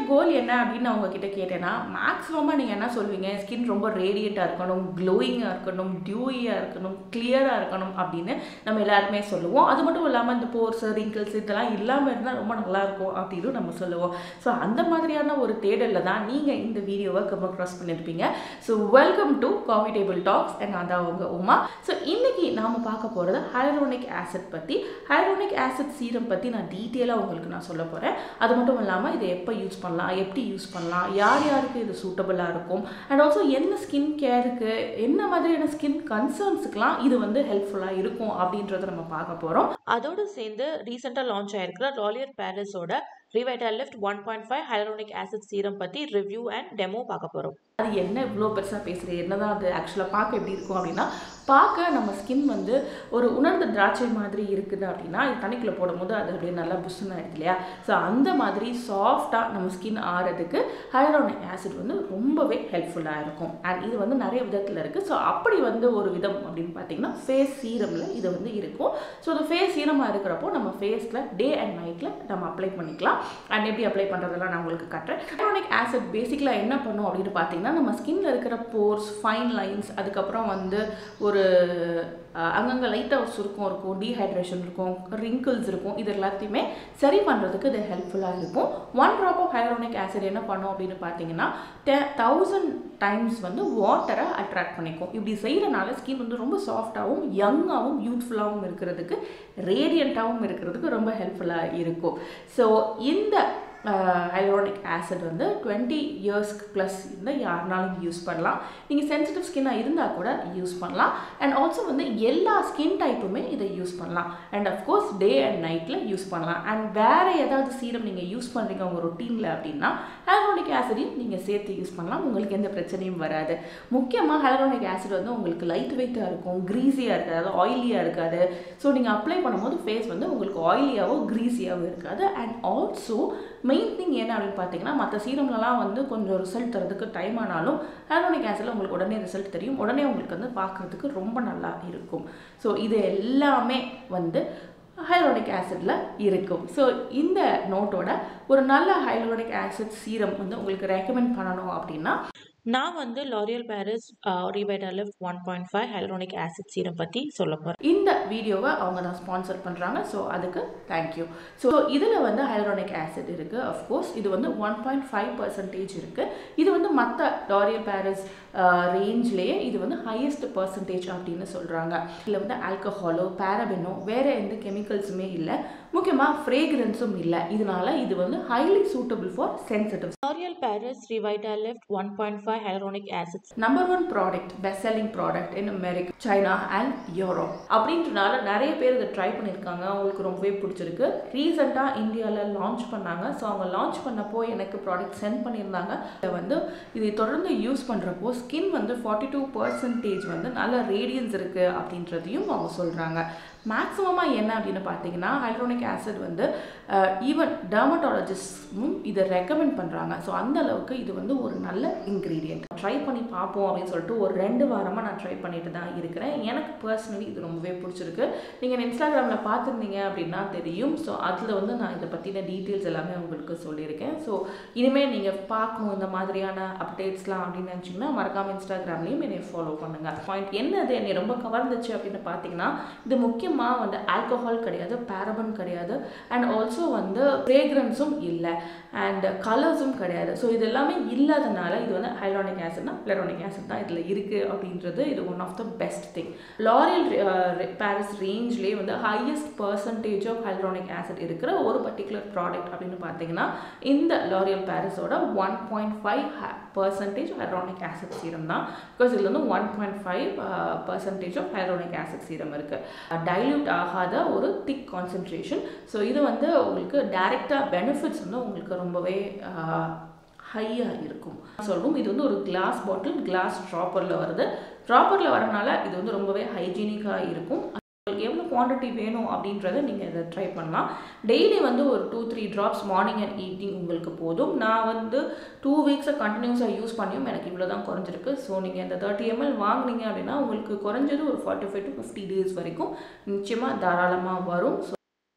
கோல் என்ன அப்படின்னு நான் உங்ககிட்ட கேட்டேன்னா மேக்ஸிமமாக நீங்கள் என்ன சொல்வீங்க ஸ்கின் ரொம்ப ரேடியண்ட்டாக இருக்கணும் க்ளோயிங்காக இருக்கணும் டியூயியாக இருக்கணும் கிளியராக இருக்கணும் அப்படின்னு நம்ம எல்லாருமே சொல்லுவோம் அது மட்டும் இல்லாமல் இந்த போர்ஸ் ரிங்கிள்ஸ் இதெல்லாம் இல்லாமல் இருந்தால் ரொம்ப நல்லாயிருக்கும் அப்படின்னு நம்ம சொல்லுவோம் ஸோ அந்த மாதிரியான ஒரு தேடலில் தான் நீங்கள் இந்த வீடியோவை கம் க்ராஸ் பண்ணியிருப்பீங்க so welcome to coffee table talks and அதான் உங்கள் உமா ஸோ இன்றைக்கி நாம் பார்க்க போகிறது ஹைரோனிக் ஆசிட் பற்றி ஹைரோனிக் ஆசிட் சீரம் பற்றி நான் டீட்டெயிலாக உங்களுக்கு நான் சொல்ல போகிறேன் அது மட்டும் இல்லாமல் இதை எப்போ யூஸ் பண்ணலாம் எப்படி யூஸ் பண்ணலாம் யார் யாருக்கு இது சூட்டபுளாக இருக்கும் அண்ட் ஆல்சோ என்ன ஸ்கின் கேருக்கு என்ன மாதிரியான ஸ்கின் கன்சர்ன்ஸுக்கெலாம் இது வந்து ஹெல்ப்ஃபுல்லாக இருக்கும் அப்படின்றத நம்ம பார்க்க போகிறோம் அதோடு சேர்ந்து ரீசெண்டாக லான்ச் ஆயிருக்கிற லாலியர் பேரிஸோட Revitalift one point five hyaluronic acid serum பற்றி ரிவ்யூ அண்ட் டெமோ பார்க்க போகிறோம் அது என்ன இவ்வளோ பெருசாக பேசுகிறேன் என்னதான் அது ஆக்சுவலாக பார்க்க எப்படி இருக்கும் அப்படின்னா பார்க்க நம்ம ஸ்கின் வந்து ஒரு உணர்ந்த திராட்சை மாதிரி இருக்குது அப்படின்னா இது தண்ணிக்குள்ளே போடும்போது அது அப்படியே நல்லா புஷ்ஷுன்னு ஆயிடுது இல்லையா ஸோ அந்த மாதிரி சாஃப்டாக நம்ம ஸ்கின் ஆறதுக்கு ஹைலரோனிக் ஆசிட் வந்து ரொம்பவே ஹெல்ப்ஃபுல்லாக இருக்கும் அண்ட் இது வந்து நிறைய விதத்தில் இருக்குது ஸோ அப்படி வந்து ஒரு விதம் அப்படின்னு பார்த்தீங்கன்னா ஃபேஸ் சீரமில் இது வந்து இருக்கும் ஸோ அது ஃபேஸ் சீரமாக இருக்கிறப்போ நம்ம ஃபேஸில் டே அண்ட் நைட்டில் நம்ம அப்ளை பண்ணிக்கலாம் அண்ட் எப்படி அப்ளை பண்ணுறதெல்லாம் நான் உங்களுக்கு காட்டுறேன் ஹைலரோனிக் ஆசிட் பேசிக்கலாக என்ன பண்ணும் அப்படின்னு பார்த்தீங்கன்னா நம்ம ஸ்கின்ல இருக்கிற போர்ஸ் ஃபைன் லைன்ஸ் அதுக்கப்புறம் வந்து ஒரு அங்கங்கே லைட்டாக சுருக்கம் இருக்கும் டீஹைட்ரேஷன் இருக்கும் ரிங்கிள்ஸ் இருக்கும் இது எல்லாத்தையுமே சரி பண்ணுறதுக்கு இது ஹெல்ப்ஃபுல்லாக இருக்கும் one drop of hyaluronic acid என்ன பண்ணும் அப்படின்னு பார்த்தீங்கன்னா டெ தௌசண்ட் டைம்ஸ் வந்து வாட்டரை அட்ராக்ட் பண்ணிக்கும் இப்படி செய்கிறனால ஸ்கின் வந்து ரொம்ப சாஃப்டாகவும் யங்காகவும் யூத்ஃபுல்லாகவும் இருக்கிறதுக்கு ரேடியண்ட்டாகவும் இருக்கிறதுக்கு ரொம்ப ஹெல்ப்ஃபுல்லாக இருக்கும் ஸோ இந்த ஹைலரோனிக் ஆசிட் வந்து டுவெண்ட்டி இயர்ஸ்க்கு ப்ளஸ் இருந்தால் யாருனாலும் யூஸ் பண்ணலாம் நீங்கள் சென்சிட்டிவ் ஸ்கின்னாக இருந்தால் கூட யூஸ் பண்ணலாம் அண்ட் ஆல்சோ வந்து எல்லா ஸ்கின் டைப்புமே இதை யூஸ் பண்ணலாம் அண்ட் அஃப்கோர்ஸ் டே அண்ட் நைட்டில் யூஸ் பண்ணலாம் அண்ட் வேறு ஏதாவது சீரம் நீங்கள் யூஸ் பண்ணுறீங்க உங்கள் ரொட்டீனில் அப்படின்னா ஹைலரோனிக் ஆசிடையும் நீங்கள் சேர்த்து யூஸ் பண்ணலாம் உங்களுக்கு எந்த பிரச்சனையும் வராது முக்கியமாக ஹைலரோனிக் ஆசிட் வந்து உங்களுக்கு லைட் வெயிட்டாக இருக்கும் க்ரீஸியாக இருக்காது ஆயிலியாக இருக்காது ஸோ நீங்கள் அப்ளை பண்ணும்போது ஃபேஸ் வந்து உங்களுக்கு ஆயிலியாகவோ க்ரீஸியாகவோ இருக்காது அண்ட் ஆல்சோ மெயின் திங் என்ன அப்படின்னு பார்த்தீங்கன்னா மற்ற சீரம்லலாம் வந்து கொஞ்சம் ரிசல்ட் தரதுக்கு டைம் ஆனாலும் ஹேலோனிக் ஆசிடில் உங்களுக்கு உடனே ரிசல்ட் தெரியும் உடனே உங்களுக்கு வந்து பார்க்குறதுக்கு ரொம்ப நல்லா இருக்கும் ஸோ இது எல்லாமே வந்து ஹைலோனிக் ஆசிடில் இருக்கும் ஸோ இந்த நோட்டோட ஒரு நல்ல ஹைலோனிக் ஆசிட் சீரம் வந்து உங்களுக்கு ரெக்கமெண்ட் பண்ணணும் அப்படின்னா நான் வந்து L'Oréal Paris Revitalift one point five hyaluronic acid serum பற்றி சொல்ல போகிறேன் இந்த வீடியோவை அவங்க தான் ஸ்பான்சர் பண்ணுறாங்க ஸோ அதுக்கு தேங்க்யூ ஸோ இதில் வந்து ஹைலரோனிக் ஆசிட் இருக்குது அஃப்கோர்ஸ் இது வந்து ஒன் பாயிண்ட் ஃபைவ் பர்சன்டேஜ் இருக்குது இது வந்து மற்ற லாரியல் பேரிஸ் ரேஞ்ச்லேயே இது வந்து ஹையஸ்ட் பர்சன்டேஜ் அப்படின்னு சொல்கிறாங்க இதில் வந்து ஆல்கஹாலோ பேரபினோ வேறு எந்த கெமிக்கல்ஸுமே இல்லை முக்கியமாக ஃப்ரேக்ரன்ஸும் இல்லை இதனால இது வந்து highly suitable for sensitive L'Oréal Paris Revitalift one point five hyaluronic acid number one product best selling product in America China and Europe அப்படின்றனால நிறைய பேர் இதை ட்ரை பண்ணியிருக்காங்க அவங்களுக்கு ரொம்பவே பிடிச்சிருக்கு ரீசெண்டாக இந்தியாவில் லான்ச் பண்ணாங்க ஸோ அவங்க லான்ச் பண்ணப்போ எனக்கு ப்ராடக்ட் சென்ட் பண்ணியிருந்தாங்க இதை வந்து இதை தொடர்ந்து யூஸ் பண்ணுறப்போ ஸ்கின் வந்து ஃபார்ட்டி டூ பர்சன்டேஜ் வந்து நல்ல ரேடியன்ஸ் இருக்குது அப்படின்றதையும் அவங்க சொல்கிறாங்க மேக்ஸிமமாக என்ன அப்படின்னு பார்த்தீங்கன்னா ஹைட்ரோனிக் ஆசிட் வந்து ஈவன் டெர்மட்டாலஜிஸ்டும் இதை ரெக்கமெண்ட் பண்ணுறாங்க ஸோ அந்த அளவுக்கு இது வந்து ஒரு நல்ல இன்க்ரீடியன்ட் ட்ரை பண்ணி பார்ப்போம் அப்படின்னு சொல்லிட்டு ஒரு ரெண்டு வாரமாக நான் ட்ரை பண்ணிட்டு தான் இருக்கிறேன் எனக்கு பர்சனலி இது ரொம்பவே பிடிச்சிருக்கு நீங்கள் இன்ஸ்டாகிராமில் பார்த்துருந்தீங்க அப்படின்னா தெரியும் ஸோ அதில் வந்து நான் இதை பற்றின டீட்டெயில்ஸ் எல்லாமே உங்களுக்கு சொல்லியிருக்கேன் ஸோ இனிமேல் நீங்கள் பார்க்கணும் இந்த மாதிரியான அப்டேட்ஸ்லாம் அப்படின்னு நினச்சிங்கன்னா மறக்காமல் இன்ஸ்டாகிராம்லேயும் என்னை ஃபாலோ பண்ணுங்கள் பாயிண்ட் என்னது என்னை ரொம்ப கவர்ந்துச்சு அப்படின்னு பார்த்தீங்கன்னா இது முக்கியமாக வந்து ஆல்கஹால் கிடையாது பேரபன் கிடையாது அண்ட் ஆல்சோ வந்து ஃப்ரேக்ரன்ஸும் இல்லை அண்ட் கலர்ஸும் கிடையாது ஸோ இது எல்லாமே இல்லாதனால இது வந்து ஹைலானிக் ஆசிட்னா பிளரோனிக் ஆசிட் தான் இதில் இருக்குது அப்படின்றது இது one of the best thing L'Oréal Paris ரேஞ்ச்லேயே வந்து highest percentage of hyaluronic acid இருக்கிற ஒரு பர்டிகுலர் ப்ராடக்ட் அப்படின்னு பார்த்தீங்கன்னா இந்த லாரியல் பாரிஸோட one point five percentage hyaluronic acid serum தான் பிகாஸ் இதில் வந்து one point five percentage of hyaluronic acid serum இருக்குது டைல்யூட் ஆகாத ஒரு திக் கான்சென்ட்ரேஷன் ஸோ இது வந்து உங்களுக்கு டைரெக்டாக பெனிஃபிட்ஸ் வந்து உங்களுக்கு ரொம்பவே ஹையாக இருக்கும் சொல்லுவோம் இது வந்து ஒரு கிளாஸ் பாட்டில் கிளாஸ் ட்ராப்பரில் வருது ட்ராப்பரில் வரனால இது வந்து ரொம்பவே ஹைஜீனிக்காக இருக்கும் உங்களுக்கு எவ்வளோ குவான்டிட்டி வேணும் அப்படின்றத நீங்கள் இதை ட்ரை பண்ணலாம் டெய்லி வந்து ஒரு two three drops morning and evening உங்களுக்கு போதும் நான் வந்து டூ வீக்ஸை கண்டினியூஸாக யூஸ் பண்ணியும் எனக்கு இவ்வளோ தான் குறைஞ்சிருக்கு ஸோ நீங்கள் இந்த தேர்ட்டி எம்எல் வாங்குனீங்க அப்படின்னா உங்களுக்கு குறைஞ்சது ஒரு forty five to fifty days வரைக்கும் நிச்சயமாக தாராளமாக வரும் ஸோ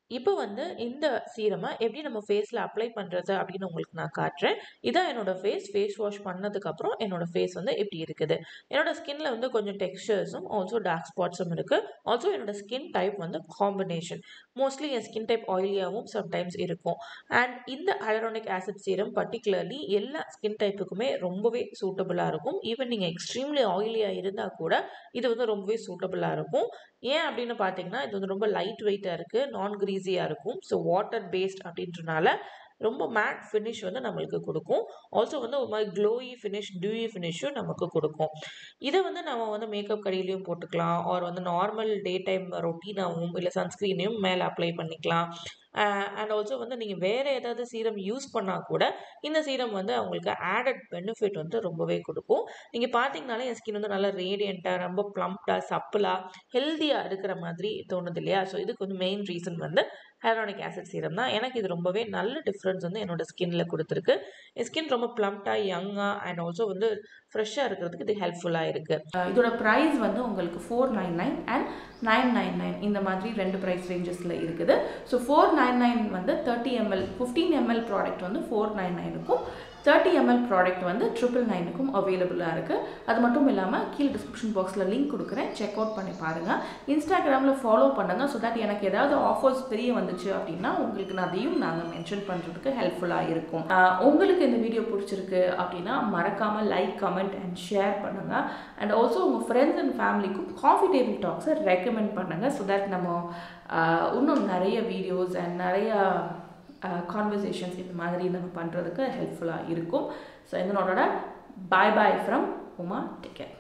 இப்போ வந்து இந்த சீரமை எப்படி நம்ம ஃபேஸில் அப்ளை பண்ணுறது அப்படின்னு உங்களுக்கு நான் காட்டுறேன் இதான் என்னோட ஃபேஸ் ஃபேஸ் வாஷ் பண்ணதுக்கப்புறம் என்னோட ஃபேஸ் வந்து எப்படி இருக்குது என்னோட ஸ்கின்ல வந்து கொஞ்சம் டெக்ஸ்டர்ஸும் ஆல்சோ டார்க் ஸ்பாட்ஸும் இருக்குது ஆல்சோ என்னோட ஸ்கின் டைப் வந்து காம்பினேஷன் மோஸ்ட்லி என் ஸ்கின் டைப் ஆயிலியாகவும் சம்டைம்ஸ் இருக்கும் அண்ட் இந்த ஹைலரானிக் ஆசிட் சீரம் பர்டிகுலர்லி எல்லா ஸ்கின் டைப்புக்குமே ரொம்பவே சூட்டபுளாக இருக்கும் ஈவன் நீங்கள் எக்ஸ்ட்ரீம்லி ஆயிலியாக இருந்தால் கூட இது வந்து ரொம்பவே சூட்டபுளாக இருக்கும் ஏன் அப்படின்னு பார்த்தீங்கன்னா இது வந்து ரொம்ப லைட் வெயிட்டாக இருக்குது நான் க்ரீஸியாக இருக்கும் ஸோ வாட்டர் பேஸ்ட் அப்படின்றனால ரொம்ப மேட் ஃபினிஷ் வந்து நம்மளுக்கு கொடுக்கும் ஆல்சோ வந்து ஒரு மாதிரி க்ளோயி ஃபினிஷ் டியூயி ஃபினிஷும் நமக்கு கொடுக்கும் இதை வந்து நம்ம வந்து மேக்கப் கடையிலையும் போட்டுக்கலாம் ஆர் வந்து நார்மல் டே டைம் ரொட்டீனாகவும் இல்லை சன்ஸ்க்ரீனையும் மேலே அப்ளை பண்ணிக்கலாம் அண்ட் ஆல்சோ வந்து நீங்கள் வேறு ஏதாவது சீரம் யூஸ் பண்ணால் கூட இந்த சீரம் வந்து அவங்களுக்கு ஆடட் பெனிஃபிட் வந்து ரொம்பவே கொடுக்கும் நீங்கள் பார்த்தீங்கனாலே என் ஸ்கின் வந்து நல்லா ரேடியண்ட்டாக ரொம்ப ப்ளம்ப்டாக சப்பிளாக ஹெல்த்தியாக இருக்கிற மாதிரி தோணுது இல்லையா ஸோ இதுக்கு வந்து மெயின் ரீசன் வந்து ஹைரானிக் ஆசிட் சீரம் தான் எனக்கு இது ரொம்பவே நல்ல டிஃப்ரென்ஸ் வந்து என்னோட ஸ்கின்ல கொடுத்துருக்கு என் ஸ்கின் ரொம்ப ப்ளம்ப்டாக யங்காக அண்ட் ஆல்சோ வந்து ஃப்ரெஷ்ஷாக இருக்கிறதுக்கு இது ஹெல்ப்ஃபுல்லாக இருக்குது இதோட ப்ரைஸ் வந்து உங்களுக்கு four nine nine and nine nine nine இந்த மாதிரி ரெண்டு ப்ரைஸ் ரேஞ்சஸில் இருக்குது ஸோ ஃபோர் நைன் நைன் வந்து thirty ML fifteen ML product வந்து ஃபோர் நைன் நைனுக்கும் தேர்ட்டி எம்எல் ப்ராடக்ட் வந்து ட்ரிபிள் நைனுக்கும் அவைலபிளாக இருக்குது அது மட்டும் இல்லாமல் கீழே டிஸ்கிரிப்ஷன் பாக்ஸில் லிங்க் கொடுக்குறேன் செக் அவுட் பண்ணி பாருங்கள் இன்ஸ்டாகிராமில் ஃபாலோ பண்ணுங்கள் ஸோ தட் எனக்கு ஏதாவது ஆஃபர்ஸ் தெரிய வந்துச்சு அப்படின்னா உங்களுக்கு நான் அதையும் நாங்கள் மென்ஷன் பண்ணுறதுக்கு ஹெல்ப்ஃபுல்லாக இருக்கும் ஆஹ் உங்களுக்கு இந்த வீடியோ பிடிச்சிருக்கு அப்படின்னா மறக்காமல் லைக் கமெண்ட் அண்ட் ஷேர் பண்ணுங்கள் அண்ட் ஆல்சோ உங்கள் ஃப்ரெண்ட்ஸ் அண்ட் ஃபேமிலிக்கும் காஃபி டேபிள் டாக்ஸை ரெக்கமெண்ட் பண்ணுங்கள் ஸோ தட் நம்ம ஆஹ் இன்னும் நிறைய வீடியோஸ் அண்ட் நிறைய கான்வர்சேஷன்ஸ் இந்த மாதிரி நம்ம பண்ணுறதுக்கு ஹெல்ப்ஃபுல்லாக இருக்கும் ஸோ இதனோட பாய் பாய் ஃப்ரம் உமா டிக்கெட்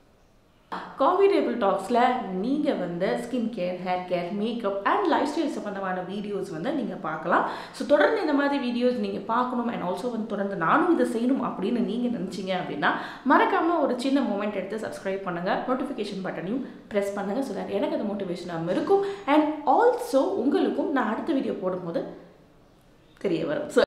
காஃபி டேபிள் டாக்ஸில் நீங்கள் வந்து skin care hair care makeup and lifestyle சம்மந்தமான வீடியோஸ் வந்து நீங்கள் பார்க்கலாம் ஸோ தொடர்ந்து இந்த மாதிரி வீடியோஸ் நீங்கள் பார்க்கணும் அண்ட் ஆல்சோ வந்து தொடர்ந்து நானும் இதை செய்யணும் அப்படின்னு நீங்கள் நினச்சிங்க அப்படின்னா மறக்காமல் ஒரு சின்ன மூமெண்ட் எடுத்து சப்ஸ்கிரைப் பண்ணுங்கள் நோட்டிஃபிகேஷன் பட்டனையும் ப்ரெஸ் பண்ணுங்கள் ஸோ தட் எனக்கு அது மோட்டிவேஷனாக இருக்கும் அண்ட் ஆல்சோ உங்களுக்கும் நான் அடுத்த வீடியோ போடும்போது தெரிய வரும் ஸோ